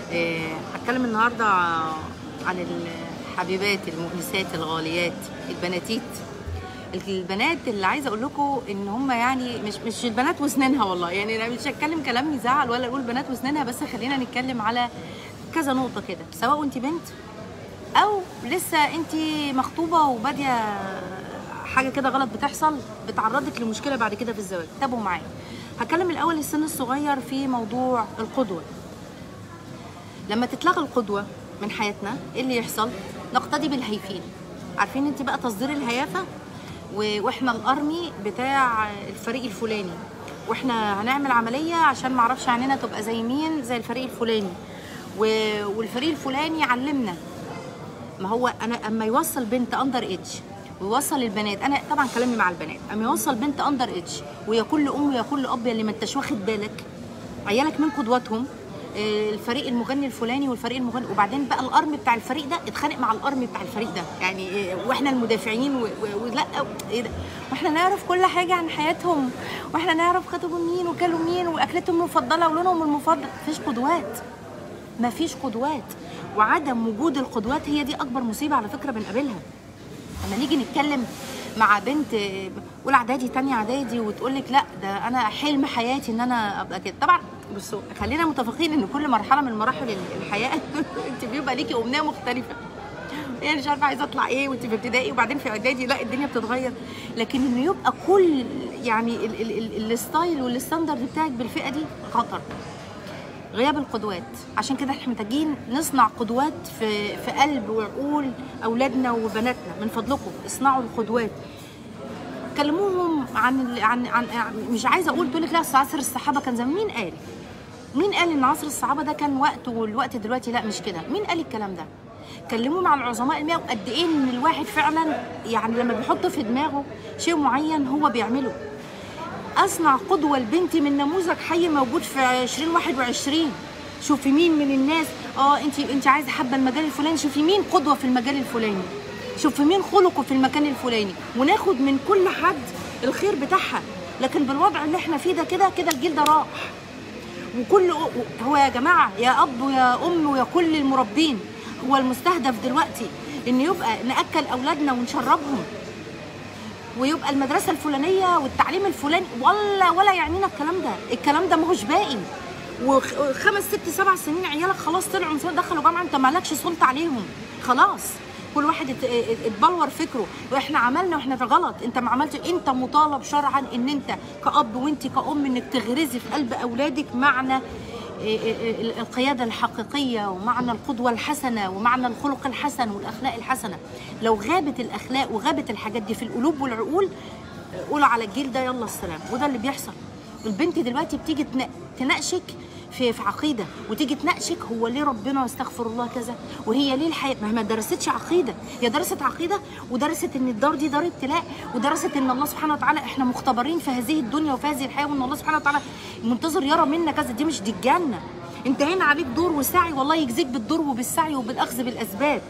إيه، هتكلم النهارده عن الحبيبات المؤنسات الغاليات البناتيت البنات اللي عايزه اقول لكم ان هم يعني مش مش البنات وسنانها والله يعني انا مش هتكلم كلام يزعل ولا اقول بنات وسنانها بس خلينا نتكلم على كذا نقطه كده سواء انت بنت او لسه انت مخطوبه وباديه حاجه كده غلط بتحصل بتعرضك لمشكله بعد كده في الزواج تابعوا معايا هتكلم الاول السن الصغير في موضوع القدوه لما تتلغى القدوه من حياتنا ايه اللي يحصل نقتدي بالهيفين عارفين انت بقى تصدير الهيافه و- واحنا الارمي بتاع الفريق الفلاني واحنا هنعمل عمليه عشان معرفش عننا تبقى زي مين زي الفريق الفلاني و- والفريق الفلاني علمنا ما هو انا اما يوصل بنت اندر ايدج ويوصل البنات انا طبعا كلامي مع البنات اما يوصل بنت اندر ايدج ويا كل ام ويا كل اب اللي ما انتش واخد بالك عيالك من قدوتهم آه، الفريق المغني الفلاني والفريق المغني وبعدين بقى الارم بتاع الفريق ده اتخانق مع الارم بتاع الفريق ده يعني آه، واحنا المدافعين و- و- ولا ايه ده واحنا نعرف كل حاجه عن حياتهم واحنا نعرف خطبوا مين وكلوا مين واكلتهم المفضله ولونهم المفضل مفيش قدوات مفيش قدوات وعدم وجود القدوات هي دي اكبر مصيبه على فكره بنقابلها لما نيجي نتكلم مع بنت اولى اعدادي تانية اعدادي وتقول لك لا ده انا حلم حياتي ان انا ابقى كده طبعا بصوا خلينا متفقين ان كل مرحله من مراحل الحياه انت بيبقى ليكي امنيه مختلفه يعني مش عارفه عايزه اطلع ايه وانت في ابتدائي وبعدين في اعدادي لا الدنيا بتتغير لكن انه يبقى كل يعني ال- ال- ال- الستايل والستاندرد بتاعك بالفئه دي خطر غياب القدوات عشان كده احنا محتاجين نصنع قدوات في في قلب وعقول اولادنا وبناتنا من فضلكم اصنعوا القدوات كلموهم عن ال- عن عن عن- مش عايزه اقول تقول لك لا أصل عصر الصحابه كان زمان مين قال مين قال ان عصر الصحابه ده كان وقت والوقت دلوقتي لا مش كده مين قال الكلام ده كلموهم عن العظماء المئة وقد ايه ان الواحد فعلا يعني لما بيحط في دماغه شيء معين هو بيعمله اصنع قدوه لبنتي من نموذج حي موجود في 2021 شوفي مين من الناس اه انت انت عايزه حابه المجال الفلاني شوفي مين قدوه في المجال الفلاني شوفي مين خلقه في المكان الفلاني وناخد من كل حد الخير بتاعها لكن بالوضع اللي احنا فيه ده كده كده الجيل ده راح وكل هو يا جماعه يا اب ويا ام ويا كل المربين هو المستهدف دلوقتي ان يبقى ناكل اولادنا ونشربهم ويبقى المدرسه الفلانيه والتعليم الفلاني ولا ولا يعنينا الكلام ده الكلام ده ماهوش باقي وخمس ست سبع سنين عيالك خلاص طلعوا من دخلوا جامعه انت مالكش سلطه عليهم خلاص كل واحد ات- ات- اتبلور فكره واحنا عملنا واحنا في غلط انت ما عملتش انت مطالب شرعا ان انت كاب وانت كأم انك تغرزي في قلب اولادك معنى إيه إيه إيه القيادة الحقيقية ومعنى القدوة الحسنة ومعنى الخلق الحسن والأخلاق الحسنة لو غابت الأخلاق وغابت الحاجات دي في القلوب والعقول قول على الجيل ده يلا السلام وده اللي بيحصل البنت دلوقتي بتيجي تنا- تناقشك في في عقيده وتيجي تناقشك هو ليه ربنا استغفر الله كذا وهي ليه الحياه ما هي ما درستش عقيده هي درست عقيده ودرست ان الدار دي دار ابتلاء ودرست ان الله سبحانه وتعالى احنا مختبرين في هذه الدنيا وفي هذه الحياه وان الله سبحانه وتعالى منتظر يرى منا كذا دي مش دي الجنه انت هنا عليك دور وسعي والله يجزيك بالدور وبالسعي وبالاخذ بالاسباب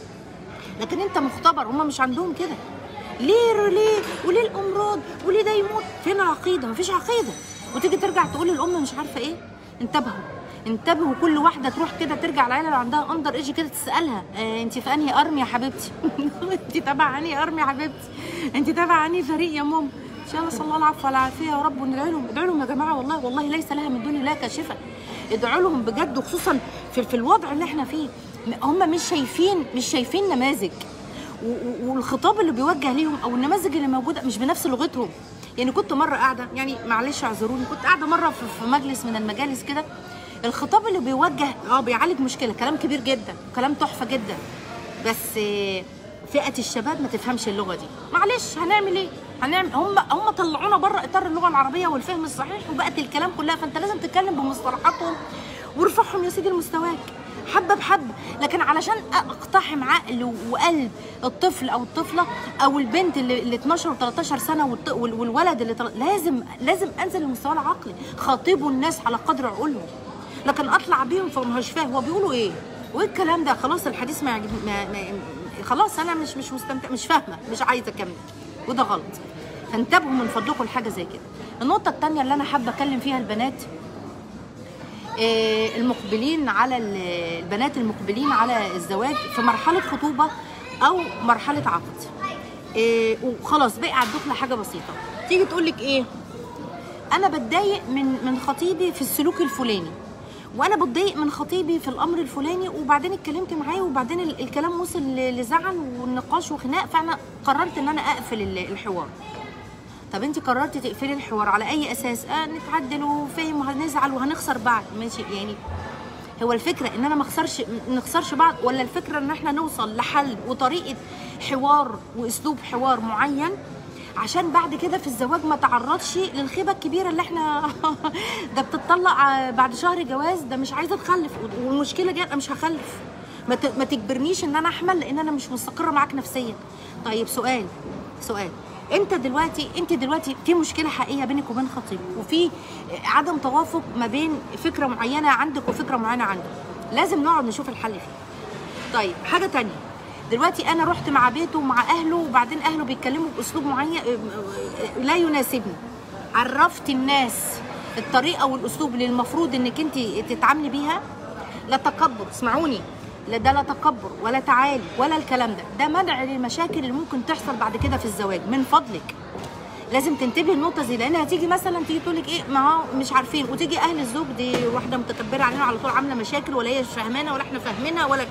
لكن انت مختبر هم مش عندهم كده ليه ليه وليه الامراض وليه ده يموت فين عقيده مفيش عقيده وتيجي ترجع تقول للام مش عارفه ايه انتبهوا انتبهوا كل واحده تروح كده ترجع العيله اللي عندها اندر ايج كده تسالها اه انت في انهي ارمي يا حبيبتي انت تبع انهي ارمي يا حبيبتي انت تبع انهي فريق يا ماما ان شاء الله صلى الله العفو والعافيه يا رب وندعي لهم ادعوا لهم يا جماعه والله والله ليس لها من دون الله كاشفه ادعوا لهم بجد وخصوصا في, في الوضع اللي احنا فيه هم مش شايفين مش شايفين نماذج و- و- والخطاب اللي بيوجه ليهم او النماذج اللي موجوده مش بنفس لغتهم يعني كنت مره قاعده يعني معلش اعذروني كنت قاعده مره في في مجلس من المجالس كده الخطاب اللي بيوجه اه بيعالج مشكله كلام كبير جدا كلام تحفه جدا بس آه، فئه الشباب ما تفهمش اللغه دي معلش هنعمل ايه هنعمل هم هم طلعونا بره اطار اللغه العربيه والفهم الصحيح وبقت الكلام كلها فانت لازم تتكلم بمصطلحاتهم وارفعهم يا سيدي لمستواك حبه بحبه لكن علشان اقتحم عقل وقلب الطفل او الطفله او البنت اللي, اللي 12 و13 سنه والط- وال- والولد اللي تل- لازم لازم انزل لمستواه العقلي خاطبوا الناس على قدر عقولهم لكن اطلع بيهم فمش فاهم هو بيقولوا ايه وايه الكلام ده خلاص الحديث ما يعجب ما ما خلاص انا مش مش مستمتع مش فاهمه مش عايزه اكمل وده غلط فانتبهوا من فضلكم لحاجه زي كده النقطه الثانيه اللي انا حابه اكلم فيها البنات آه، المقبلين على ال- البنات المقبلين على الزواج في مرحله خطوبه او مرحله عقد آه، وخلاص بقى على الدخله حاجه بسيطه تيجي تقول لك ايه انا بتضايق من من خطيبي في السلوك الفلاني وانا بتضايق من خطيبي في الامر الفلاني وبعدين اتكلمت معاه وبعدين ال- الكلام وصل ل- لزعل والنقاش وخناق فانا قررت ان انا اقفل ال- الحوار طب انت قررتي تقفلي الحوار على اي اساس آه نتعدل وفهم وهنزعل وهنخسر بعض ماشي يعني هو الفكره ان انا ما اخسرش ما نخسرش بعض ولا الفكره ان احنا نوصل لحل وطريقه حوار واسلوب حوار معين عشان بعد كده في الزواج ما تعرضش للخيبه الكبيره اللي احنا ده بتطلق ع- بعد شهر جواز ده مش عايزه تخلف والمشكله جايه انا مش هخلف ما ت- ما تجبرنيش ان انا احمل لان انا مش مستقره معاك نفسيا طيب سؤال سؤال انت دلوقتي انت دلوقتي في مشكله حقيقيه بينك وبين خطيبك وفي عدم توافق ما بين فكره معينه عندك وفكره معينه عنده لازم نقعد نشوف الحل فيه طيب حاجه تانية دلوقتي انا رحت مع بيته ومع اهله وبعدين اهله بيتكلموا باسلوب معين لا يناسبني عرفت الناس الطريقه والاسلوب اللي المفروض انك انت تتعاملي بيها لا تكبر اسمعوني لا ده لا تكبر ولا تعالي ولا الكلام ده ده منع للمشاكل اللي ممكن تحصل بعد كده في الزواج من فضلك لازم تنتبهي النقطه دي لان هتيجي مثلا تيجي تقول لك ايه ما هو مش عارفين وتيجي اهل الزوج دي واحده متكبره علينا على طول عامله مشاكل ولا هي مش فاهمانا ولا احنا فاهمينها ولا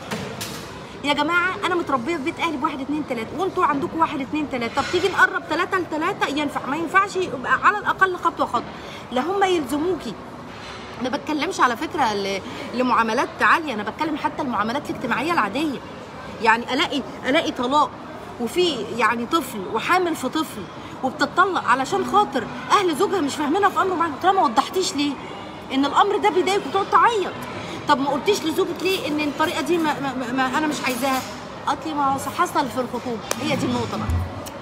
يا جماعه انا متربيه في بيت اهلي بواحد اتنين تلاته وانتوا عندكم واحد اتنين تلاته طب تيجي نقرب تلاته لتلاته ينفع ما ينفعش يبقى على الاقل خطوه خطوه لا هم يلزموكي ما بتكلمش على فكره ل- لمعاملات عاليه انا بتكلم حتى المعاملات الاجتماعيه العاديه يعني الاقي الاقي طلاق وفي يعني طفل وحامل في طفل وبتطلق علشان خاطر اهل زوجها مش فاهمينها في امر معين قلت لها ما وضحتيش ليه ان الامر ده بيضايقك وتقعد تعيط طب ما قلتيش لزوجك ليه ان الطريقه دي ما, ما, ما, ما انا مش عايزاها قالت لي ما هو حصل في الخطوبه هي دي النقطه بقى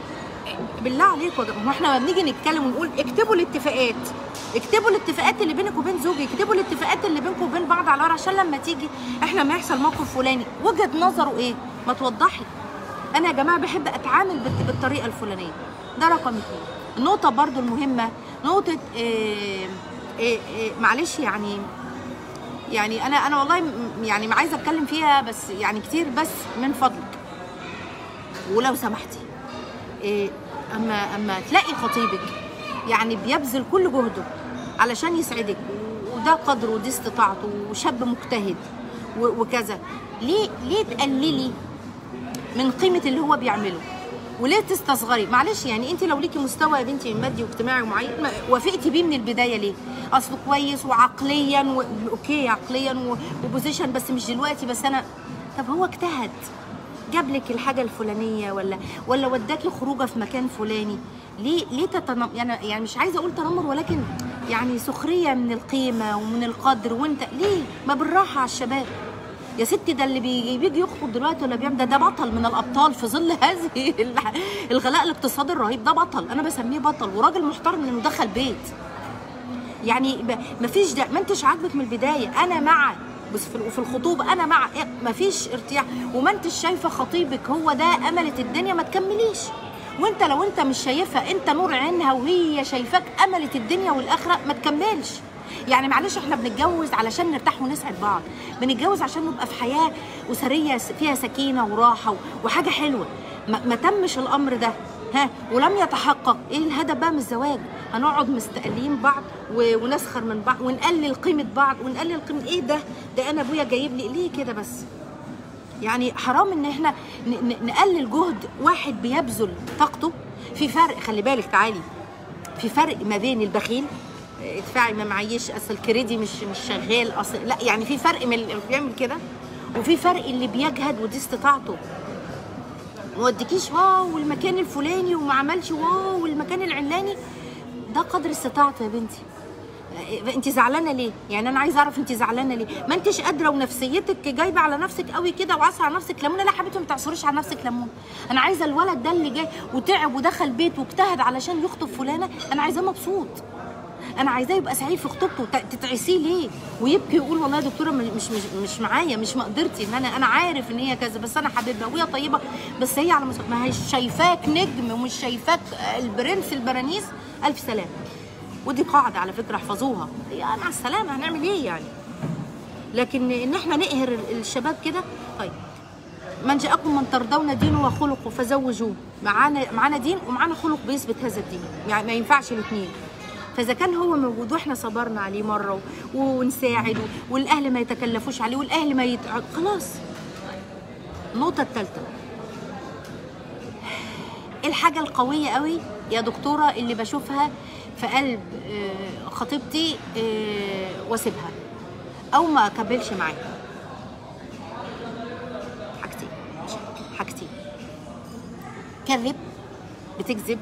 بالله عليكم يا جماعه ما احنا لما بنيجي نتكلم ونقول اكتبوا الاتفاقات اكتبوا الاتفاقات اللي بينك وبين زوجك اكتبوا الاتفاقات اللي بينكم وبين بعض على الورق عشان لما تيجي احنا ما يحصل موقف فلاني وجهه نظره ايه ما توضحي انا يا جماعه بحب اتعامل بالت- بالطريقه الفلانيه ده رقم اثنين النقطه برضو المهمه نقطه إيه إيه إيه معلش يعني يعني انا انا والله م- يعني ما عايزه اتكلم فيها بس يعني كتير بس من فضلك ولو سمحتي إيه اما اما تلاقي خطيبك يعني بيبذل كل جهده علشان يسعدك وده قدره ودي استطاعته وشاب مجتهد و- وكذا ليه ليه تقللي من قيمه اللي هو بيعمله وليه تستصغري معلش يعني انت لو ليكي مستوى يا بنتي مادي واجتماعي معين ما- وافقتي بيه من البدايه ليه اصله كويس وعقليا و... اوكي عقليا و... وبوزيشن بس مش دلوقتي بس انا طب هو اجتهد جاب لك الحاجه الفلانيه ولا ولا وداكي خروجه في مكان فلاني ليه ليه تتنم يعني يعني مش عايزه اقول تنمر ولكن يعني سخريه من القيمه ومن القدر وانت ليه ما بالراحه على الشباب يا ستي ده اللي بيجي, بيجي يخطب دلوقتي ولا بيعمل ده ده بطل من الابطال في ظل هذه الح- الغلاء الاقتصادي الرهيب ده بطل انا بسميه بطل وراجل محترم انه دخل بيت يعني ب- مفيش ده ما انتش عاجبك من البدايه انا مع بس في في الخطوبه انا مع إيه؟ مفيش ارتياح وما انتش شايفه خطيبك هو ده املت الدنيا ما تكمليش وانت لو انت مش شايفها انت نور عينها وهي شايفاك املت الدنيا والاخره ما تكملش يعني معلش احنا بنتجوز علشان نرتاح ونسعد بعض بنتجوز عشان نبقى في حياه اسريه فيها سكينه وراحه وحاجه حلوه ما, ما تمش الامر ده ها ولم يتحقق ايه الهدف بقى من الزواج هنقعد مستقلين بعض و- ونسخر من بعض ونقلل قيمه بعض ونقلل قيمه ايه ده ده انا ابويا جايب لي ليه كده بس يعني حرام ان احنا ن- ن- نقلل جهد واحد بيبذل طاقته في فرق خلي بالك تعالي في فرق ما بين البخيل اه، ادفعي ما معيش اصل الكريدي مش مش شغال اصل لا يعني في فرق من اللي بيعمل كده وفي فرق اللي بيجهد ودي استطاعته ما وديكيش واو المكان الفلاني وما عملش واو المكان العلاني ده قدر استطاعته يا بنتي انت زعلانه ليه يعني انا عايزه اعرف انت زعلانه ليه ما انتش قادره ونفسيتك جايبه على نفسك قوي كده وعصر على نفسك ليمونه لا حبيبتي ما تعصريش على نفسك ليمونه انا عايزه الولد ده اللي جاي وتعب ودخل بيت واجتهد علشان يخطب فلانه انا عايزاه مبسوط انا عايزاه يبقى سعيد في خطوبته ت- تتعسيه ليه ويبكي يقول والله يا دكتوره م- مش مش مش معايا مش مقدرتي ان انا انا عارف ان هي كذا بس انا حبيبها وهي طيبه بس هي على مس... ما هي شايفاك نجم ومش شايفاك البرنس البرانيس الف سلام ودي قاعده على فكره احفظوها يا مع السلامه هنعمل ايه يعني لكن ان احنا نقهر ال- الشباب كده طيب من جاءكم من ترضون دينه وخلقه فزوجوه معانا معانا دين ومعانا خلق بيثبت هذا الدين يعني ما ينفعش الاثنين فاذا كان هو موجود واحنا صبرنا عليه مره و- ونساعد و- والاهل ما يتكلفوش عليه والاهل ما يتع... خلاص النقطه الثالثه الحاجه القويه قوي يا دكتوره اللي بشوفها في قلب آه، خطيبتي آه، واسيبها او ما اكملش معاها حاجتين حاجتين كذب بتكذب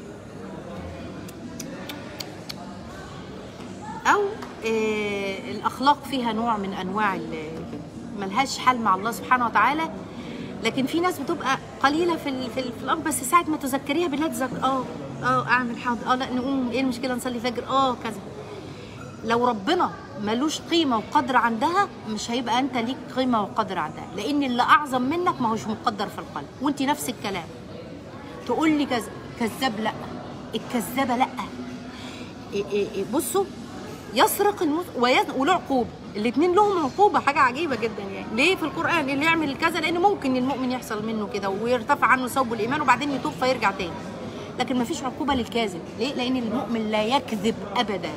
او آه، الاخلاق فيها نوع من انواع ال- ملهاش حل مع الله سبحانه وتعالى لكن في ناس بتبقى قليله في ال- في, ال- في الامر بس ساعه ما تذكريها بالله تذكر اه اه اعمل حاضر اه لا نقوم ايه المشكله نصلي فجر اه كذا لو ربنا ملوش قيمة وقدر عندها مش هيبقى أنت ليك قيمة وقدر عندها لأن اللي أعظم منك ما هوش مقدر في القلب وأنت نفس الكلام تقول لي كذا كذاب لا الكذابة لا إيه إيه إيه بصوا يسرق المس... ويز... وله عقوبة الاثنين لهم عقوبة حاجة عجيبة جدا يعني ليه في القرآن اللي يعمل كذا لأن ممكن المؤمن يحصل منه كده ويرتفع عنه ثوب الإيمان وبعدين يتوب فيرجع تاني لكن ما فيش عقوبة للكاذب ليه؟ لأن المؤمن لا يكذب أبدا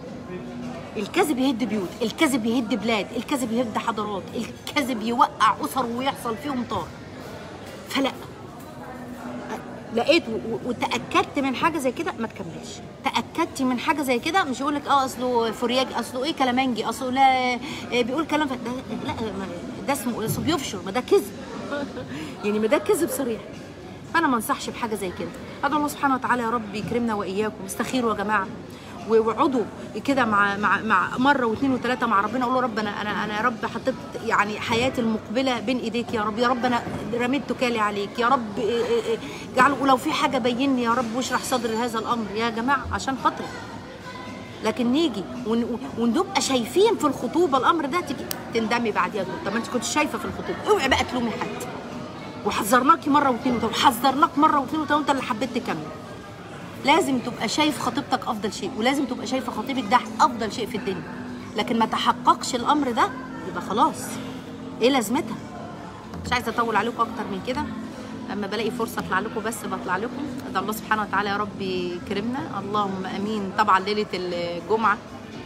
الكذب يهد بيوت الكذب يهد بلاد الكذب يهد حضارات الكذب يوقع اسر ويحصل فيهم طار فلا لقيت و- و- وتاكدت من حاجه زي كده ما تكملش تاكدت من حاجه زي كده مش يقول لك اه اصله فرياج اصله ايه كلامنجي اصله لا آه، بيقول كلام ف... ده لا ما- ده اسمه اسمه بيفشر ما ده كذب يعني ما ده كذب صريح فانا ما انصحش بحاجه زي كده ادعو الله سبحانه وتعالى يا رب يكرمنا واياكم استخيروا يا جماعه و- واقعدوا كده مع مع مع مره واثنين وثلاثه مع ربنا اقول له رب انا انا انا يا رب حطيت يعني حياتي المقبله بين ايديك يا رب يا رب انا رميت توكالي عليك يا رب إيه إيه إيه، اجعله ولو في حاجه بيني يا رب واشرح صدري هذا الامر يا جماعه عشان خاطري لكن نيجي ون- ونبقى شايفين في الخطوبه الامر ده تيجي تندمي بعديها تقول طب ما انت كنت شايفه في الخطوبه اوعي بقى تلومي حد وحذرناكي مره واثنين وثلاثه وحذرناك مره واثنين وثلاثه وانت اللي حبيت تكمل لازم تبقى شايف خطيبتك افضل شيء ولازم تبقى شايفه خطيبك ده افضل شيء في الدنيا لكن ما تحققش الامر ده يبقى خلاص ايه لازمتها مش عايزه اطول عليكم اكتر من كده لما بلاقي فرصه اطلع لكم بس بطلع لكم ادعو الله سبحانه وتعالى يا رب يكرمنا اللهم امين طبعا ليله الجمعه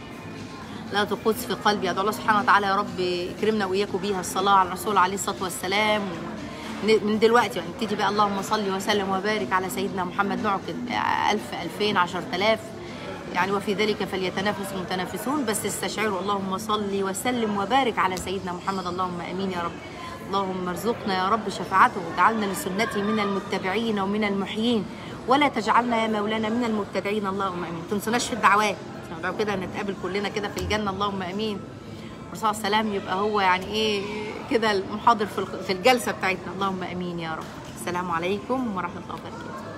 لا تقودس في قلبي ادعو الله سبحانه وتعالى يا رب يكرمنا واياكم بيها الصلاه على الرسول عليه الصلاه والسلام ن- من دلوقتي يعني نبتدي بقى اللهم صل وسلم وبارك على سيدنا محمد نعقد 1000 2000 10000 يعني وفي ذلك فليتنافس المتنافسون بس استشعروا اللهم صل وسلم وبارك على سيدنا محمد اللهم امين يا رب اللهم ارزقنا يا رب شفاعته واجعلنا لسنته من المتبعين ومن المحيين ولا تجعلنا يا مولانا من المبتدعين اللهم امين تنسوناش في الدعوات لو كده نتقابل كلنا كده في الجنه اللهم امين الرسول عليه السلام يبقى هو يعني ايه كده المحاضر في الخ- في الجلسه بتاعتنا اللهم امين يا رب السلام عليكم ورحمه الله وبركاته